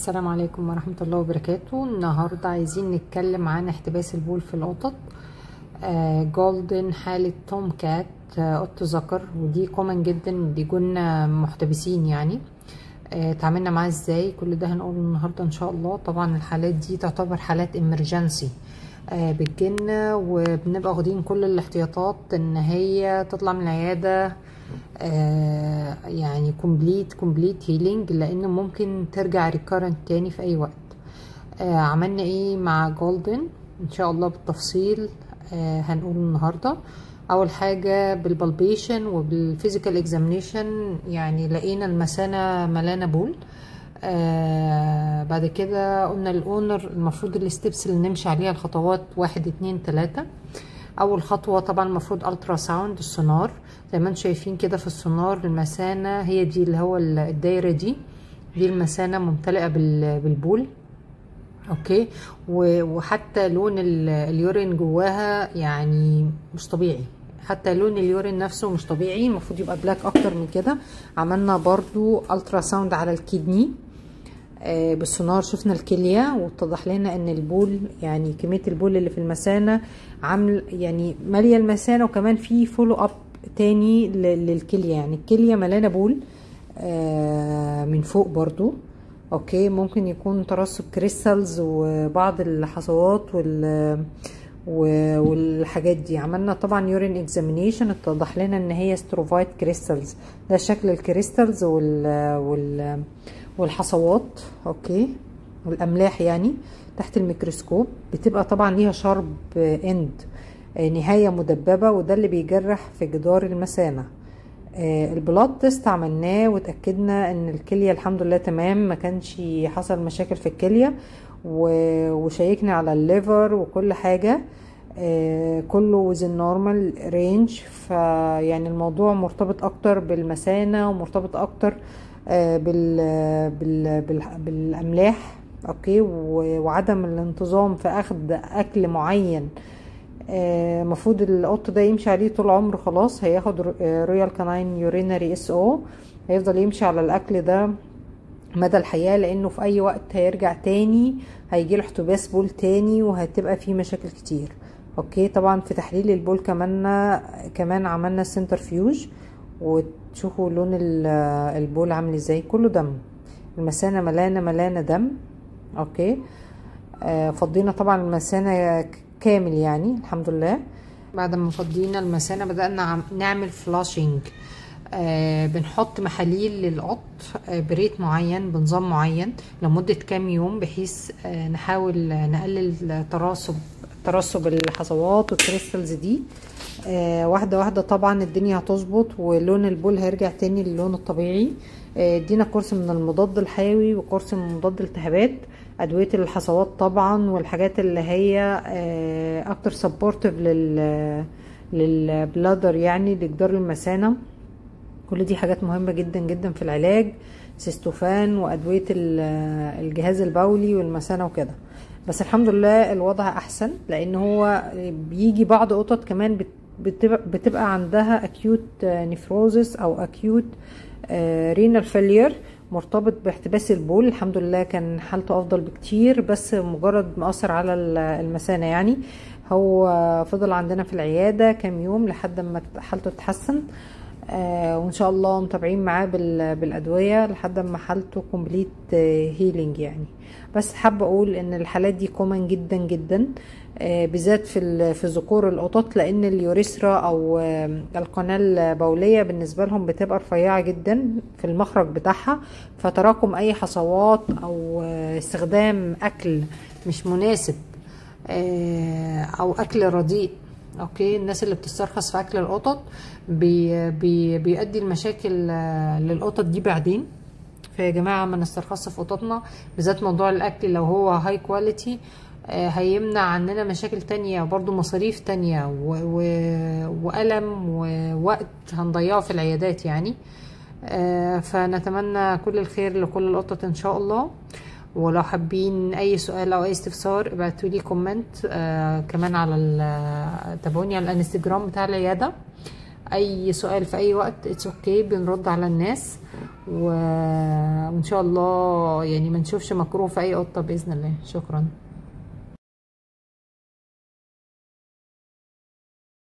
السلام عليكم ورحمة الله وبركاته النهاردة عايزين نتكلم عن احتباس البول في القطط آه جولدن حالة توم كات آه قط ذكر ودي كومن جدا بيجونا محتبسين يعني آه تعاملنا معاه ازاي كل ده هنقوله النهاردة ان شاء الله طبعا الحالات دي تعتبر حالات امرجنسي آه بتجيلنا وبنبقى واخدين كل الاحتياطات ان هي تطلع من العيادة آه يعني كومبليت كومبليت هيلينج لان ممكن ترجع ريكارنت تاني في اي وقت آه عملنا ايه مع جولدن ان شاء الله بالتفصيل آه هنقول النهارده اول حاجه بالبلبيشن وبالفيزيكال اكزامينيشن يعني لقينا المثانه ملانه بول آه بعد كده قلنا الاونر المفروض الستبس اللي نمشي عليها الخطوات واحد اتنين تلاته اول خطوه طبعا المفروض الترا ساوند السونار زي ما انتم شايفين كده في السونار المثانه هي دي اللي هو الدايره دي دي المثانه ممتلئه بالبول اوكي وحتى لون اليورين جواها يعني مش طبيعي حتى لون اليورين نفسه مش طبيعي المفروض يبقى بلاك اكتر من كده عملنا برضو الترا ساوند على الكدني آه بالسونار شفنا الكليه واتضح لنا ان البول يعني كميه البول اللي في المثانه عامل يعني ماليه المثانه وكمان في فولو اب تاني للكليه يعني الكليه ملانه بول آه من فوق برضو اوكي ممكن يكون ترسب كريستالز وبعض الحصوات وال والحاجات دي عملنا طبعا يورين اكزامينيشن اتضح لنا ان هي ستروفايت كريستالز ده شكل الكريستالز وال, وال والحصوات اوكي والاملاح يعني تحت الميكروسكوب بتبقى طبعا ليها شارب اند نهايه مدببه وده اللي بيجرح في جدار المثانه البلاد تيست عملناه وتاكدنا ان الكليه الحمد لله تمام ما كانش حصل مشاكل في الكليه وشيكنا على الليفر وكل حاجه كله وزن نورمال رينج فيعني الموضوع مرتبط اكتر بالمثانه ومرتبط اكتر بال بال بال بالاملاح اوكي وعدم الانتظام في اخذ اكل معين المفروض القط ده يمشي عليه طول عمره خلاص هياخد رويال كاناين يورينري اس او هيفضل يمشي على الاكل ده مدى الحياه لانه في اي وقت هيرجع تاني هيجيله احتباس بول تاني وهتبقى فيه مشاكل كتير اوكي طبعا في تحليل البول كمان كمان عملنا سنترفيوج وتشوفوا لون البول عامل ازاي كله دم المثانه ملانه ملانه دم اوكي آه فضينا طبعا المثانه كامل يعني الحمد لله بعد ما فضينا المثانه بدانا نعمل فلاشنج آه بنحط محاليل للقط آه بريت معين بنظام معين لمدة كام يوم بحيث آه نحاول نقلل تراسب ترسب الحصوات والكريستالز دي آه واحدة واحدة طبعا الدنيا هتظبط ولون البول هيرجع تاني للون الطبيعي ادينا آه كورس من المضاد الحيوي وكورس من مضاد الالتهابات ادويه الحصوات طبعا والحاجات اللي هي آه اكتر سبورتيف لل للبلادر يعني لجدار المثانه كل دي حاجات مهمه جدا جدا في العلاج سيستوفان وادويه الجهاز البولي والمثانه وكده بس الحمد لله الوضع احسن لان هو بيجي بعض قطط كمان بتبقى, بتبقى عندها اكيوت نفروزس او اكيوت رينال فيلير مرتبط باحتباس البول الحمد لله كان حالته افضل بكتير بس مجرد مأثر على المثانه يعني هو فضل عندنا في العياده كام يوم لحد ما حالته تتحسن آه وان شاء الله متابعين معاه بالادويه لحد ما حالته كومبليت هيلينج يعني بس حابه اقول ان الحالات دي كومن جدا جدا آه بالذات في في ذكور القطط لان اليوريثرا او آه القناه البوليه بالنسبه لهم بتبقى رفيعه جدا في المخرج بتاعها فتراكم اي حصوات او استخدام اكل مش مناسب او اكل رديء اوكي الناس اللي بتسترخص في اكل القطط بي بي بيؤدي المشاكل للقطط دي بعدين فيا جماعه ما نسترخصش في قططنا بالذات موضوع الاكل لو هو هاي كواليتي هيمنع عننا مشاكل تانية برضو مصاريف تانية و و وألم ووقت هنضيعه في العيادات يعني فنتمنى كل الخير لكل القطط إن شاء الله ولو حابين اي سؤال او اي استفسار ابعتوا لي كومنت آه كمان على تابعوني على الانستجرام بتاع العياده اي سؤال في اي وقت اتس اوكي okay. بنرد على الناس و وان شاء الله يعني ما نشوفش مكروه في اي قطه باذن الله شكرا